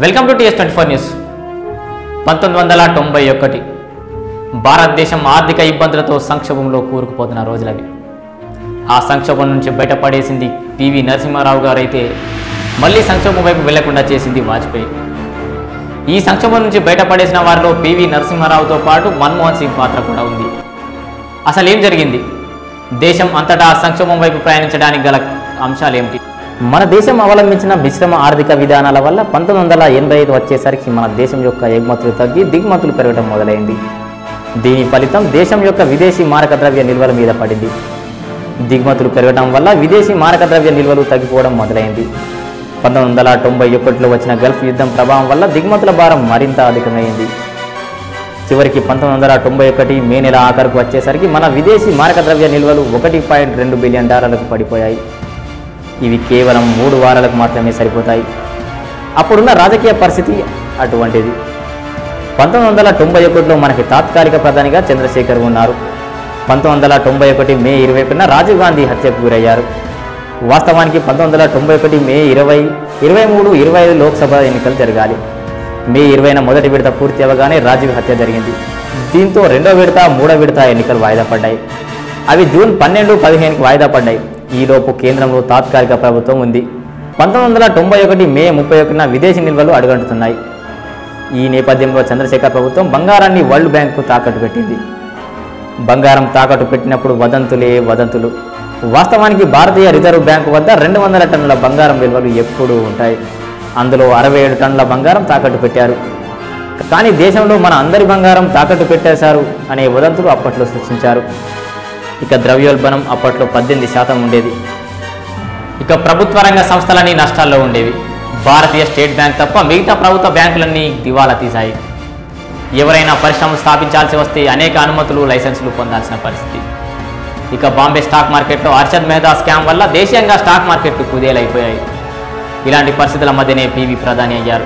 welcome to T S twenty four news పంతొమ్మిది వందల తొంభై ఒకటి భారతదేశం ఆర్థిక ఇబ్బందులతో సంక్షోభంలో కూరుకుపోతున్న రోజులవి ఆ సంక్షోభం నుంచి బయటపడేసింది పివి నరసింహారావు గారు అయితే మళ్ళీ సంక్షోభం వైపు వెళ్లకుండా చేసింది వాజ్పేయి ఈ సంక్షోభం నుంచి బయటపడేసిన వారిలో పివి నరసింహారావుతో పాటు మన్మోహన్ సింగ్ పాత్ర కూడా ఉంది అసలు ఏం జరిగింది దేశం అంతటా సంక్షోభం వైపు ప్రయాణించడానికి గల అంశాలు ఏమిటి మన దేశం అవలంబించిన మిశ్రమ ఆర్థిక విధానాల వల్ల పంతొమ్మిది వందల ఎనభై ఐదు వచ్చేసరికి మన దేశం యొక్క ఎగుమతులు తగ్గి దిగుమతులు పెరగడం మొదలైంది దీని ఫలితం దేశం యొక్క విదేశీ మారక ద్రవ్య నిల్వల మీద పడింది దిగుమతులు పెరగడం వల్ల విదేశీ మారక ద్రవ్య నిల్వలు తగ్గిపోవడం మొదలైంది పంతొమ్మిది వందల తొంభై ఒకటిలో వచ్చిన గల్ఫ్ యుద్ధం ప్రభావం వల్ల దిగుమతుల భారం మరింత అధికమైంది చివరికి పంతొమ్మిది వందల తొంభై ఒకటి మే నెల ఆఖరుకు వచ్చేసరికి మన విదేశీ మారక ద్రవ్య నిల్వలు ఒకటి పాయింట్ రెండు బిలియన్ డాలర్లకు పడిపోయాయి ఇవి కేవలం మూడు వారాలకు మాత్రమే సరిపోతాయి అప్పుడున్న రాజకీయ పరిస్థితి అటువంటిది పంతొమ్మిది వందల తొంభై ఒకటిలో మనకి తాత్కాలిక ప్రధానిగా చంద్రశేఖర్ ఉన్నారు పంతొమ్మిది వందల తొంభై ఒకటి మే ఇరవై ఒకటిన రాజీవ్ గాంధీ హత్యకు గురయ్యారు వాస్తవానికి పంతొమ్మిది వందల తొంభై ఒకటి మే ఇరవై ఇరవై మూడు ఇరవై ఐదు లోక్సభ ఎన్నికలు జరగాలి మే ఇరవైన మొదటి విడత పూర్తి అవ్వగానే రాజీవ్ హత్య జరిగింది దీంతో రెండో విడత మూడో విడత ఎన్నికలు వాయిదా పడ్డాయి అవి జూన్ పన్నెండు పదిహేనుకి వాయిదా పడ్డాయి ఈలోపు కేంద్రంలో తాత్కాలిక ప్రభుత్వం ఉంది పంతొమ్మిది వందల తొంభై ఒకటి మే ముప్పై ఒకటిన విదేశీ నిల్వలు అడుగంటుతున్నాయి ఈ నేపథ్యంలో చంద్రశేఖర్ ప్రభుత్వం బంగారాన్ని వరల్డ్ బ్యాంకు తాకట్టు పెట్టింది బంగారం తాకట్టు పెట్టినప్పుడు వదంతులే వదంతులు వాస్తవానికి భారతీయ రిజర్వ్ బ్యాంకు వద్ద రెండు వందల టన్నుల బంగారం విలువలు ఎప్పుడూ ఉంటాయి అందులో అరవై ఏడు టన్నుల బంగారం తాకట్టు పెట్టారు కానీ దేశంలో మన అందరి బంగారం తాకట్టు పెట్టేశారు అనే వదంతులు అప్పట్లో సృష్టించారు ఇక ద్రవ్యోల్బణం అప్పట్లో పద్దెనిమిది శాతం ఉండేది ఇక ప్రభుత్వ రంగ సంస్థలన్నీ నష్టాల్లో ఉండేవి భారతీయ స్టేట్ బ్యాంక్ తప్ప మిగతా ప్రభుత్వ బ్యాంకులన్నీ దివాలా తీశాయి ఎవరైనా పరిశ్రమలు స్థాపించాల్సి వస్తే అనేక అనుమతులు లైసెన్సులు పొందాల్సిన పరిస్థితి ఇక బాంబే స్టాక్ మార్కెట్లో అర్షద్ మెహతా స్కామ్ వల్ల దేశీయంగా స్టాక్ మార్కెట్లు కుదేలైపోయాయి ఇలాంటి పరిస్థితుల మధ్యనే పీవీ ప్రధాని అయ్యారు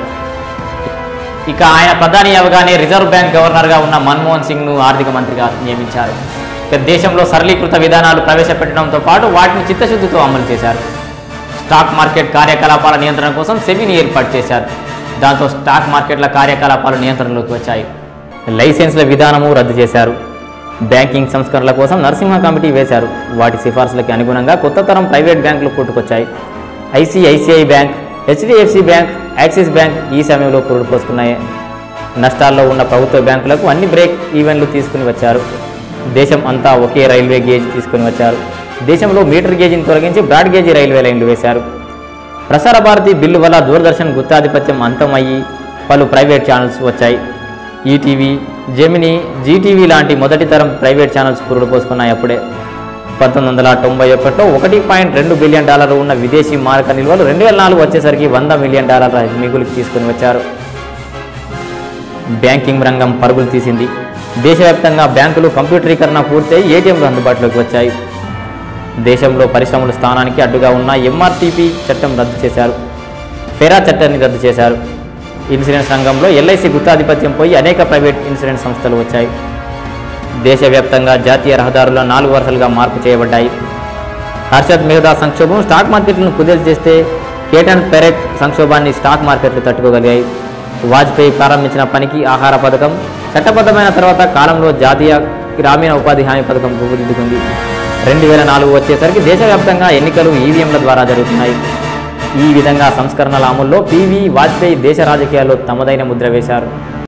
ఇక ఆయన ప్రధాని అవగానే రిజర్వ్ బ్యాంక్ గవర్నర్గా ఉన్న మన్మోహన్ సింగ్ను ఆర్థిక మంత్రిగా నియమించారు ఇక దేశంలో సరళీకృత విధానాలు ప్రవేశపెట్టడంతో పాటు వాటిని చిత్తశుద్ధితో అమలు చేశారు స్టాక్ మార్కెట్ కార్యకలాపాల నియంత్రణ కోసం సెబీని ఏర్పాటు చేశారు దాంతో స్టాక్ మార్కెట్ల కార్యకలాపాలు నియంత్రణలోకి వచ్చాయి లైసెన్స్ల విధానము రద్దు చేశారు బ్యాంకింగ్ సంస్కరణల కోసం నరసింహ కమిటీ వేశారు వాటి సిఫార్సులకి అనుగుణంగా కొత్త తరం ప్రైవేట్ బ్యాంకులు పుట్టుకొచ్చాయి ICICI bank HDFC bank Axis bank ఈ సమయంలో పురుడు పోసుకున్నాయి నష్టాల్లో ఉన్న ప్రభుత్వ బ్యాంకులకు అన్ని బ్రేక్ ఈవెంట్లు తీసుకుని వచ్చారు దేశం అంతా ఒకే రైల్వే గేజ్ తీసుకుని వచ్చారు దేశంలో మీటర్ గేజ్ని తొలగించి బ్రాడ్ గేజ్ రైల్వే లైన్లు వేశారు ప్రసార భారతి బిల్లు వల్ల దూరదర్శన్ గుత్తాధిపత్యం అంతమయ్యి పలు ప్రైవేట్ ఛానల్స్ వచ్చాయి ఈటీవీ జెమిని జీటీవీ లాంటి మొదటి తరం ప్రైవేట్ ఛానల్స్ పురుడు పోసుకున్నాయి అప్పుడే పంతొమ్మిది వందల తొంభై ఒకటిలో ఒకటి పాయింట్ రెండు బిలియన్ డాలర్లు ఉన్న విదేశీ మారక నిల్వలు రెండు వేల నాలుగు వచ్చేసరికి వంద మిలియన్ డాలర్ల మిగులుకి తీసుకుని వచ్చారు బ్యాంకింగ్ రంగం పరుగులు తీసింది దేశవ్యాప్తంగా బ్యాంకులు కంప్యూటరీకరణ పూర్తయి ఏటీఎంలు అందుబాటులోకి వచ్చాయి దేశంలో పరిశ్రమల స్థానానికి అడ్డుగా ఉన్న ఎంఆర్టీపీ చట్టం రద్దు చేశారు ఫెరా చట్టాన్ని రద్దు చేశారు ఇన్సూరెన్స్ రంగంలో ఎల్ఐసి గుత్తాధిపత్యం పోయి అనేక ప్రైవేట్ ఇన్సూరెన్స్ సంస్థలు వచ్చాయి దేశవ్యాప్తంగా జాతీయ రహదారుల నాలుగు వరుసలుగా మార్పు చేయబడ్డాయి హర్షద్ మెహతా సంక్షోభం స్టాక్ మార్కెట్లను కుదేలు చేస్తే కేటన్ పెరెట్ సంక్షోభాన్ని స్టాక్ మార్కెట్లు తట్టుకోగలిగాయి వాజ్పేయి ప్రారంభించిన పనికి ఆహార పథకం చట్టబద్ధమైన తర్వాత కాలంలో జాతీయ గ్రామీణ ఉపాధి హామీ పథకం రూపుదిద్దుకుంది రెండు వేల నాలుగు వచ్చేసరికి దేశవ్యాప్తంగా ఎన్నికలు ఈవీఎంల ద్వారా జరుగుతున్నాయి ఈ విధంగా సంస్కరణల అమల్లో పీవీ వాజ్పేయి దేశ రాజకీయాల్లో తమదైన ముద్ర వేశారు